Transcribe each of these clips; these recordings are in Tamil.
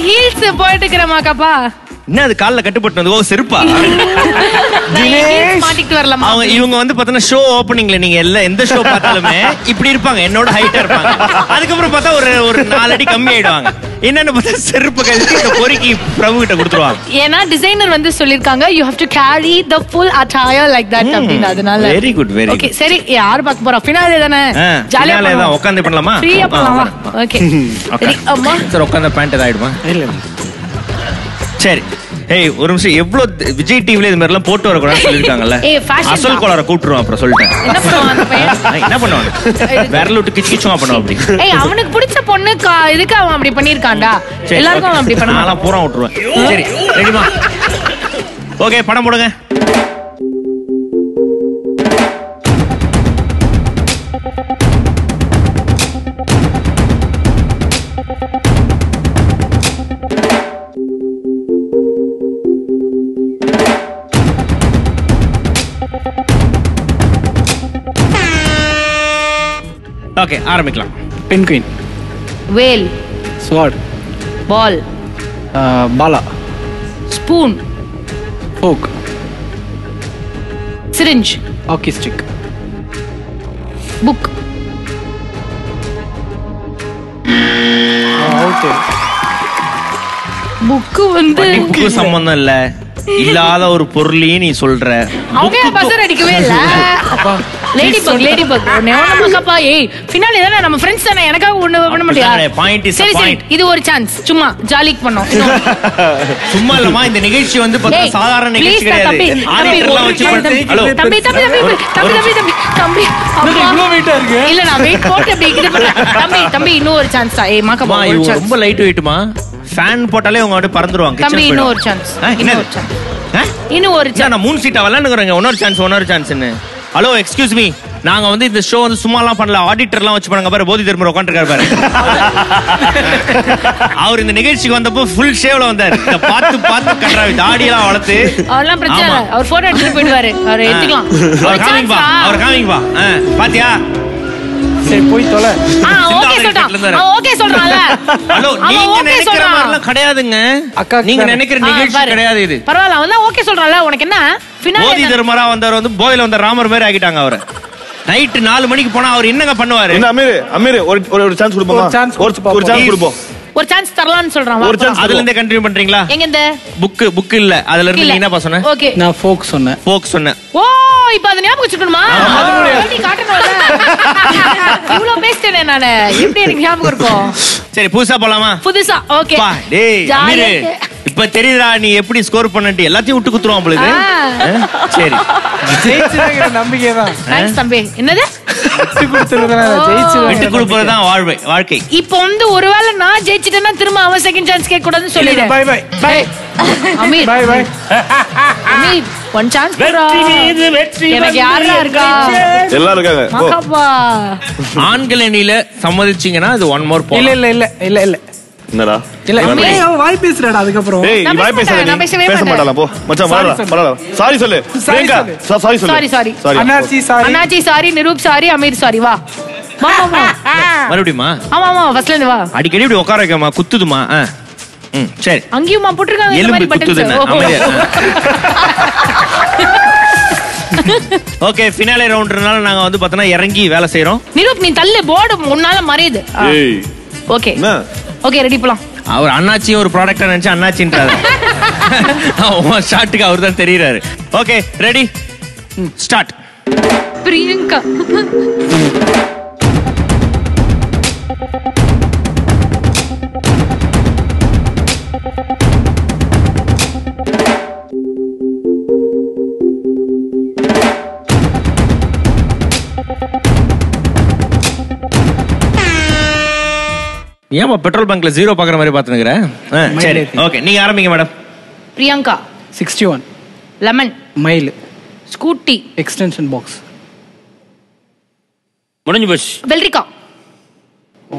ஹீல்ஸ் போயிட்டு இருக்கிறமாக்கப்பா என்ன அது கால்ல கட்டுப்பட்டு வந்து ஓ செருப்பா மாட்டிட்டு வரலாமா அவங்க இவங்க வந்து பாத்தீங்கன்னா ஷோ ஓப்பனிங்ல நீங்க எல்லாம் எந்த ஷோ பார்த்தாலுமே இப்படி இருப்பாங்க என்னோட ஹைட்டா இருப்பாங்க அதுக்கப்புறம் பார்த்தா ஒரு ஒரு நாலு அடி கம்மி ஆயிடுவாங்க என்னன்னு பார்த்தா செருப்பு கழிச்சு இந்த பொறுக்கி பிரபு கிட்ட கொடுத்துருவாங்க ஏன்னா டிசைனர் வந்து சொல்லிருக்காங்க you have to carry the full attire like that அப்படின்னு அதனால வெரி குட் வெரி ஓகே சரி யார் பார்க்க போறோம் ஃபினாலே தானே ஜாலியா ஜாலியா தான் உட்காந்து பண்ணலாமா ஃப்ரீயா பண்ணலாமா ஓகே Okay. சரி அம்மா சார் உட்காந்த பேண்ட் ஏதாயிடுமா இல்ல சரி ஏய் ஒரு நிமிஷம் எவ்வளவு விஜய் டிவில இது மாதிரி எல்லாம் போட்டு வரக்கூடாதுன்னு சொல்லிருக்காங்கல்ல ஏய், fashion அசல் தான். கோளார கூட்டுருவோம் அப்புறம் சொல்லிட்டேன் என்ன பண்ணுவான் அந்த பையன் ஏய், என்ன பண்ணுவாங்க விரல் விட்டு கிச்சு கிச்சுவா பண்ணுவோம் அப்படி ஏய் அவனுக்கு பிடிச்ச பொண்ணு கா- இதுக்கு அவன் அப்படி பண்ணிருக்கான்டா சரி, எல்லாருக்கும் அவன் அப்படி okay. பண்ண நான்லாம் பூரா விட்டுருவேன் சரி ரெடிமா ஓகே படம் போடுங்க ஓகே ஆரம்பிக்கலாம் pen queen whale swat ball பாலா spoon fork syringe hockey stick book out book வந்து படிப்புக்கு சம்பந்தம் இல்ல இல்லாத ஒரு பொருளையும் நீ சொல்ற அவங்க பசர் அடிக்கவே இல்ல லேடி பக் லேடி பக் நமக்கப்பா ஏய் பின்னாடி தானே நம்ம ஃப்ரெண்ட்ஸ் தானே எனக்காக ஒண்ணு பண்ண முடியா அப்படிதானே, point is a சரி சரி point. இது ஒரு சான்ஸ் சும்மா ஜாலிக்கு பண்ணோம் சும்மா இல்லமா இந்த நிகழ்ச்சி வந்து பார்த்தா ஏய், சாதாரண please நிகழ்ச்சி டா, தம்பி, கிடையாது தம்பி, ஆடிட்டர்லாம் ஒரு வச்சு தம்பி, பண்ணி ஹலோ தம்பி தம்பி தம்பி ஒரு- தம்பி தம்பி தம்பி தம்பி அப்பா. இவ்வளவு weight ஆ இருக்கு? இல்ல நான் வெயிட் போட்டு அப்படி இது பண்ணேன். தம்பி தம்பி இன்னும் ஒரு சான்ஸ் தான் ஏய் மாக்கப்பா அம்மா, ஒரு இவங்க சான்ஸ் ரொம்ப லைட் வெயிட்டுமா ஃபேன் போட்டாலே அவங்க அப்படியே பறந்துருவாங்க தம்பி kitchen இன்னும் போயிடும். ஒரு சான்ஸ் ஆ, இன்னும் என்னது? ஒரு சான்ஸ் ஆ? இன்னும் ஒரு இல்ல, சான்ஸ் நான் மூணு சீட்டா விளாண்டுக்கிறேங்க இன்னொரு சான்ஸ் இன்னொரு சான்ஸ்னு ஹலோ எக்ஸ்கியூஸ் மீ நாங்க வந்து இந்த ஷோ வந்து சும்மாலாம் பண்ணல ஆடிட்டர்லாம் வச்சு பண்ணாங்க பாரு போதி தர்மர் உட்காந்துருக்காரு பாரு அவர் இந்த நிகழ்ச்சிக்கு வந்தப்போ ஃபுல் ஷேவ்ல வந்தாரு இத பார்த்து பார்த்து கட்டுறா தாடியெல்லாம் வளர்த்து அவர்லாம் பிரச்சனை ஆமா. இல்ல அவர் போட்டோ எடுத்துட்டு போயிடுவாரு அவர் எடுத்துக்கலாம் ஒரு அவர் காமிங்க சான்ஸ் பா அவர் காமிங்க பா ஆ, பாத்தியா சரி போய் தொலை ஆ ஓகே சிந்தாமணி சொல்றான் வீட்டுல இருந்தாரு. அவன் ஓகே சொல்றான்ல ஹலோ அவன் நீங்க ஓகே நினைக்கிற சொல்றான் மாதிரிலாம் கிடையாதுங்க அக்காக்கு நீங்க தானே. நினைக்கிற ஆ, நிகழ்ச்சி பாரு. கிடையாது இது பரவாயில்ல அவன் தான் ஓகே சொல்றான்ல உனக்கு என்ன போதி பின்னாடி தர்மரா வந்தவர் வந்து போதில வந்த ராமர் மாதிரி ஆக்கிட்டாங்க அவரை நைட்டு நாலு மணிக்கு போனா அவர் என்னங்க பண்ணுவாரு என்ன அமீர் அமீர் ஒரு ஒரு- ஒரு சான்ஸ் கொடுப்போமா ஒரு chance ஒரு கொடுத்து ஒரு சான்ஸ் பார்ப்போம். கொடுப்போம் ஒரு சான்ஸ் தரலாம்னு சொல்றான் ஒரு chance அதுல இருந்தே கண்டினியூ பண்றீங்களா எங்க இந்த புக் புக் இல்ல அதுல இருந்து நீ என்ன சொன்ன ஓகே நான் ஃபோக் சொன்னேன் போக் சொன்ன ஓ இப்ப அத ஞாபகம் வச்சுக்கணுமா எப்படி காட்டணும்ல இவ்வளவு பேசிட்டேனே நானு எப்படி எனக்கு ஞாபகம் இருக்கும் சரி புதுசா போலாமா புதுசா ஓகே பா டேய் அமீர் இப்ப தெரியுதா நீ எப்படி ஸ்கோர் பண்ணட்டு எல்லாத்தையும் விட்டு குத்துருவான் உங்களுக்கு சரி ஜெயிச்சுதாங்கிற நம்பிக்கை தான் தேங்க்ஸ் தம்பி என்னது விட்டு கொடுத்துருக்கேன் ஜெயிச்சு விட்டு கொடுப்பதுதான் வாழ்வை வாழ்க்கை இப்போ வந்து ஒருவேளை நான் ஜெயிச்சிட்டேன்னா திரும்ப அவன் செகண்ட் சான்ஸ் கேட்க கூடாதுன்னு சொல்லிடுறேன் bye bye bye Amir bye bye Amir one chance வெற்றி எனக்கு யாரா இருக்கா எல்லாம் இருக்காங்க போ. மகாபா ஆண்கள் அணியில சம்மதிச்சீங்கன்னா அது ஒன் மோர் இல்ல போல இல்ல இல்ல இல்ல இல்ல என்னடா இல்ல அமீர். ஏய், அவன் வாய் பேசுறாடா அதுக்கப்புறம் ஏய் நான் நீ வாய் பேச பேசாத மாட்டேன், நான் நீ பேசவே பேச மாட்டேன். மாட்டாளா போ மச்சான் Sorry வரடா சொல்லு. வரடா சாரி சொல்லு Sorry பிரியங்கா சொல்லு. சாரி சொல்லு Sorry, sorry. சாரி அண்ணாச்சி சாரி அண்ணாச்சி sorry Niroop sorry Amir sorry வா வா வா, வா மறுபடியுமா ஆமா ஆமா ஃபர்ஸ்ட்ல இருந்து வா அடிக்கடி இப்படி உட்கார வைக்கமா குத்துதுமா ஆ. ம் சரி அங்கேயுமா போட்டிருக்காங்க இந்த எலும்பு மாதிரி buttons. குத்துதுன்னு ஓ, ஓ. அமைதியா ஓகே ஃபினாலே ரவுண்ட்னால நாங்க வந்து பார்த்தோன்னா இறங்கி வேலை செய்றோம் நிரூப் நீ தள்ளு போர்டு முன்னால மறையுது ஏய் ஓகே என்ன ஓகே ரெடி போலாம் அவர் அண்ணாச்சியும் ஒரு ப்ராடக்டா நினைச்சு அண்ணாச்சின்றாரு ஷாட்டுக்கு அவர் தான் தெரியுறாரு ஓகே ரெடி ஸ்டார்ட் பிரியங்கா ஏமா பெட்ரோல் பங்க்ல ஜீரோ பாக்குற மாதிரி பாத்துனுக்குற சரி ஓகே நீங்க ஆரம்பிங்க madam Priyanka sixty one lemon mile Scooty extension box முடிஞ்சு போச்சு வெல்ரிக்கா ஓ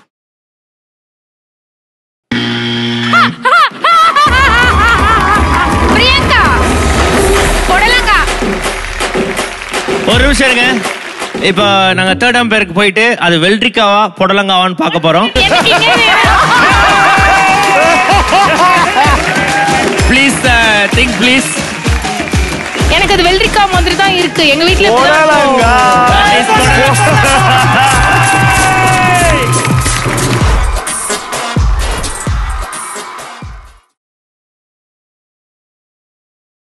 பிரியங்கா புடலங்கா ஒரு நிமிஷம் இருங்க இப்போ நாங்க தேர்ட் அம்பேருக்கு போயிட்டு அது வெல்ட்ரிக்காவா புடலங்காவான்னு பார்க்க போறோம் எனக்கு இங்கே வேணும். ப்ளீஸ் எனக்கு அது வெள்ளரிக்காய் மாதிரி தான் இருக்கு எங்க வீட்ல இப்படிதான் போடலாங்க இருக்கும்.